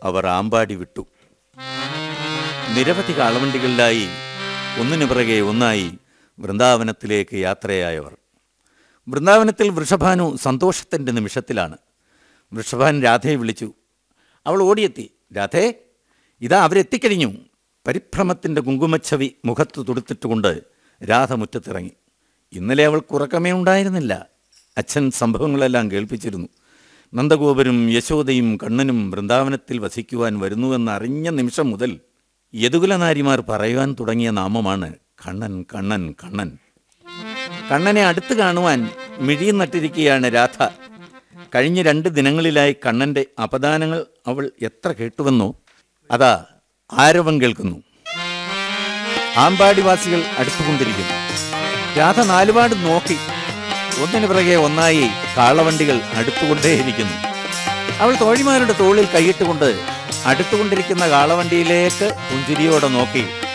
അവർ ആമ്പാടി വിട്ടു നിരവധി കാളവണ്ടികളിലായി ഒന്നിനു പിറകെ ഒന്നായി വൃന്ദാവനത്തിലേക്ക് യാത്രയായവർ വൃന്ദാവനത്തിൽ വൃഷഭാനു സന്തോഷത്തിൻ്റെ നിമിഷത്തിലാണ് വൃഷഭാൻ രാധയെ വിളിച്ചു അവൾ ഓടിയെത്തി രാധേ ഇതാ അവരെത്തിക്കഴിഞ്ഞു പരിഭ്രമത്തിൻ്റെ കുങ്കുമച്ചവി മുഖത്ത് തുടുത്തിട്ടുകൊണ്ട് രാധ മുറ്റത്തിറങ്ങി ഇന്നലെ അവൾക്ക് ഉറക്കമേ ഉണ്ടായിരുന്നില്ല അച്ഛൻ സംഭവങ്ങളെല്ലാം കേൾപ്പിച്ചിരുന്നു നന്ദഗോപരും യശോദയും കണ്ണനും വൃന്ദാവനത്തിൽ വസിക്കുവാൻ വരുന്നുവെന്ന് അറിഞ്ഞ നിമിഷം മുതൽ യദുകുലനാരിമാർ പറയുവാൻ തുടങ്ങിയ നാമമാണ് കണ്ണൻ കണ്ണൻ കണ്ണൻ കണ്ണനെ അടുത്ത് കാണുവാൻ മിഴിയും നട്ടിരിക്കുകയാണ് രാധ കഴിഞ്ഞ രണ്ട് ദിനങ്ങളിലായി കണ്ണൻ്റെ അപദാനങ്ങൾ അവൾ എത്ര കേട്ടുവെന്നോ അതാ ആരവം കേൾക്കുന്നു ആമ്പാടിവാസികൾ അടുത്തുകൊണ്ടിരിക്കുന്നു രാധ നാലുപാട് നോക്കി ഒന്നിനു പിറകെ ഒന്നായി കാളവണ്ടികൾ അടുത്തുകൊണ്ടേയിരിക്കുന്നു അവൾ തോഴിമാരുടെ തോളിൽ കൈയിട്ടുകൊണ്ട് അടുത്തുകൊണ്ടിരിക്കുന്ന കാളവണ്ടിയിലേക്ക് പുഞ്ചിരിയോടെ നോക്കി